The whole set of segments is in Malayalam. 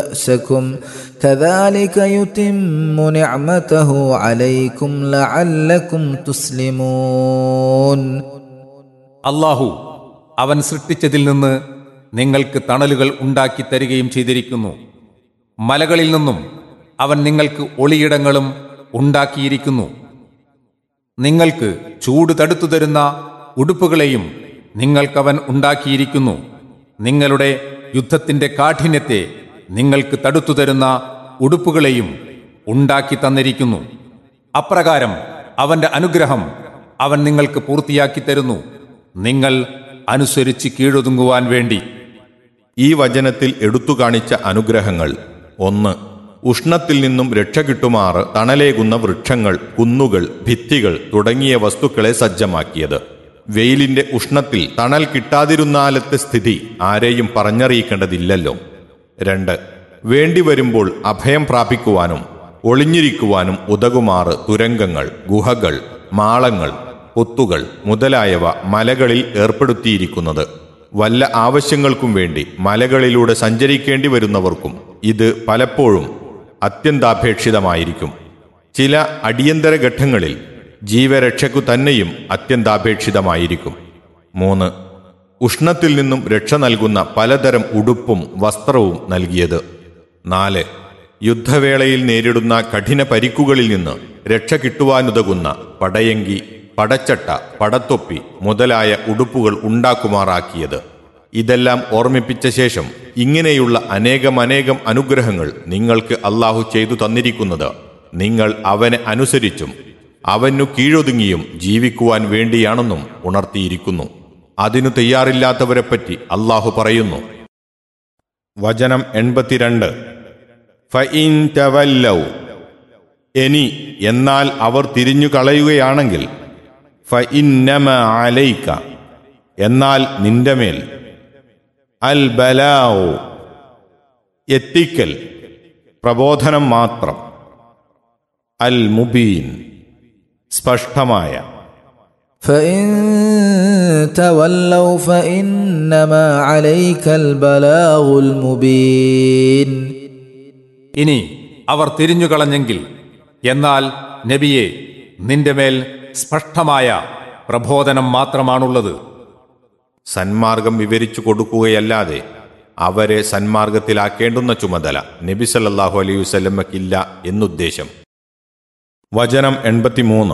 بأسكم كذلك يتم نعمته عليكم لعلكم تسلمون അള്ളാഹു അവൻ സൃഷ്ടിച്ചതിൽ നിന്ന് നിങ്ങൾക്ക് തണലുകൾ ഉണ്ടാക്കി തരികയും ചെയ്തിരിക്കുന്നു മലകളിൽ നിന്നും അവൻ നിങ്ങൾക്ക് ഒളിയിടങ്ങളും ഉണ്ടാക്കിയിരിക്കുന്നു നിങ്ങൾക്ക് ചൂട് തടുത്തു തരുന്ന ഉടുപ്പുകളെയും നിങ്ങൾക്കവൻ ഉണ്ടാക്കിയിരിക്കുന്നു നിങ്ങളുടെ യുദ്ധത്തിന്റെ കാഠിന്യത്തെ നിങ്ങൾക്ക് തടുത്തു തരുന്ന ഉടുപ്പുകളെയും ഉണ്ടാക്കി തന്നിരിക്കുന്നു അപ്രകാരം അവന്റെ അനുഗ്രഹം അവൻ നിങ്ങൾക്ക് പൂർത്തിയാക്കി തരുന്നു നിങ്ങൾ അനുസരിച്ച് കീഴൊതുങ്ങുവാൻ വേണ്ടി ഈ വചനത്തിൽ എടുത്തു കാണിച്ച അനുഗ്രഹങ്ങൾ ഒന്ന് ഉഷ്ണത്തിൽ നിന്നും രക്ഷ കിട്ടുമാറ് തണലേകുന്ന വൃക്ഷങ്ങൾ കുന്നുകൾ ഭിത്തികൾ തുടങ്ങിയ വസ്തുക്കളെ സജ്ജമാക്കിയത് വെയിലിന്റെ ഉഷ്ണത്തിൽ തണൽ കിട്ടാതിരുന്നാലത്തെ സ്ഥിതി ആരെയും പറഞ്ഞറിയിക്കേണ്ടതില്ലല്ലോ രണ്ട് വേണ്ടി വരുമ്പോൾ അഭയം പ്രാപിക്കുവാനും ഒളിഞ്ഞിരിക്കുവാനും ഉതകുമാറ് തുരങ്കങ്ങൾ ഗുഹകൾ മാളങ്ങൾ പൊത്തുകൾ മുതലായവ മലകളിൽ ഏർപ്പെടുത്തിയിരിക്കുന്നത് വല്ല ആവശ്യങ്ങൾക്കും വേണ്ടി മലകളിലൂടെ സഞ്ചരിക്കേണ്ടി വരുന്നവർക്കും ഇത് പലപ്പോഴും അത്യന്താപേക്ഷിതമായിരിക്കും ചില അടിയന്തര ഘട്ടങ്ങളിൽ ജീവരക്ഷയ്ക്കു തന്നെയും അത്യന്താപേക്ഷിതമായിരിക്കും മൂന്ന് ഉഷ്ണത്തിൽ നിന്നും രക്ഷ നൽകുന്ന പലതരം ഉടുപ്പും വസ്ത്രവും നൽകിയത് നാല് യുദ്ധവേളയിൽ നേരിടുന്ന കഠിന പരിക്കുകളിൽ നിന്ന് രക്ഷ കിട്ടുവാനുതകുന്ന പടയങ്കി പടച്ചട്ട പടത്തൊപ്പി മുതലായ ഉടുപ്പുകൾ ഉണ്ടാക്കുമാറാക്കിയത് ഇതെല്ലാം ഓർമ്മിപ്പിച്ച ശേഷം ഇങ്ങനെയുള്ള അനേകമനേകം അനുഗ്രഹങ്ങൾ നിങ്ങൾക്ക് അള്ളാഹു ചെയ്തു തന്നിരിക്കുന്നത് നിങ്ങൾ അവനെ അനുസരിച്ചും അവനു കീഴൊതുങ്ങിയും ജീവിക്കുവാൻ വേണ്ടിയാണെന്നും ഉണർത്തിയിരിക്കുന്നു അതിനു തയ്യാറില്ലാത്തവരെപ്പറ്റി അള്ളാഹു പറയുന്നു വചനം എൺപത്തിരണ്ട് ഫഇൻ തവല്ലൗ ഇനി എന്നാൽ അവർ തിരിഞ്ഞു കളയുകയാണെങ്കിൽ ഫഇന്നമ അലൈക്ക എന്നാൽ നിന്റെ മേൽ അൽ ബലാവോ എത്തിക്കൽ പ്രബോധനം മാത്രം അൽ മുബീൻ സ്പഷ്ടമായ فإن تولوا فإنما عليك البلاغ المبين ഇനി അവർ തിരിഞ്ഞുകളഞ്ഞെങ്കിൽ എന്നാൽ നബിയെ നിന്റെ മേൽ സ്പഷ്ടമായ പ്രബോധനം മാത്രമാണുള്ളത് സന്മാർഗം വിവരിച്ചു കൊടുക്കുകയല്ലാതെ അവരെ സന്മാർഗത്തിലാക്കേണ്ടുന്ന ചുമതല നബി സല്ലല്ലാഹു അലൈഹി വസല്ലമക്കില്ല എന്നുദ്ദേശം വചനം എൺപത്തിമൂന്ന്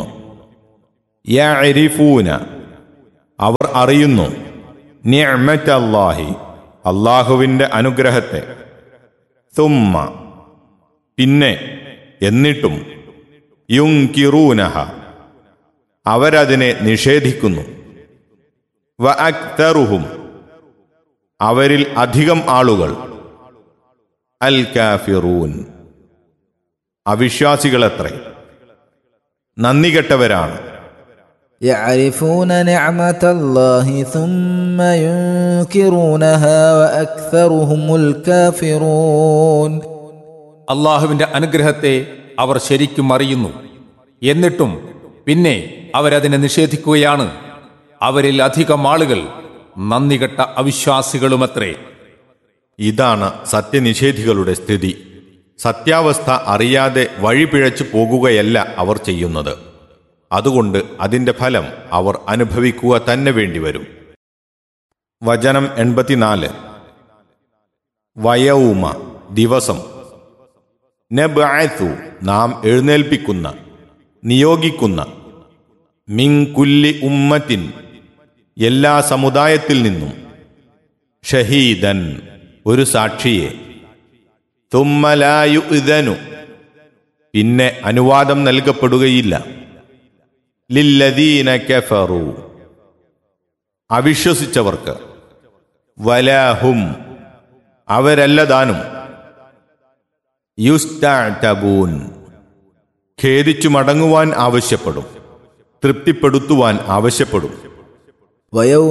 യഅരിഫൂന അവർ അറിയുന്നു നിഅമത്തല്ലാഹി അള്ളാഹുവിൻ്റെ അനുഗ്രഹത്തെ തുമ്മ പിന്നെ എന്നിട്ടും യുങ്കിറൂനഹ അവരതിനെ നിഷേധിക്കുന്നു വ അക്തറുഹും അവരിൽ അധികം ആളുകൾ അൽ കാഫിറൂൻ അവിശ്വാസികളത്രേ നന്ദി കെട്ടവരാണ് يعرفون نعمة الله ثم ينكرونها وأكثرهم الكافرون അള്ളാഹുവിന്റെ അനുഗ്രഹത്തെ അവർ ശരിക്കും അറിയുന്നു എന്നിട്ടും പിന്നെ അവരതിനെ നിഷേധിക്കുകയാണ് അവരിൽ അധികം ആളുകൾ നന്ദികെട്ട അവിശ്വാസികളുമത്രേ ഇതാണ് സത്യനിഷേധികളുടെ സ്ഥിതി സത്യാവസ്ഥ അറിയാതെ വഴിപിഴച്ചു പോകുകയല്ല അവർ ചെയ്യുന്നത് അതുകൊണ്ട് അതിന്റെ ഫലം അവർ അനുഭവിക്കുക തന്നെ വേണ്ടിവരും വചനം എൺപത്തിനാല് വയവുമ ദിവസം നബ്അത്തു നാം എഴുന്നേൽപ്പിക്കുന്ന നിയോഗിക്കുന്ന മിങ്കുല്ലി ഉമ്മത്തിൻ എല്ലാ സമുദായത്തിൽ നിന്നും ഷഹീദൻ ഒരു സാക്ഷിയെ തുമ്മലായു ഇതനു പിന്നെ അനുവാദം നൽകപ്പെടുകയില്ല ലില്ലദീന കഫറു അവിശ്വസിച്ചവർക്ക് വലാഹും അവരല്ലതാനും യുസ്തബൂൻ ഖേദിച്ചു മടങ്ങുവാൻ ആവശ്യപ്പെടും തൃപ്തിപ്പെടുത്തുവാൻ ആവശ്യപ്പെടും ويوم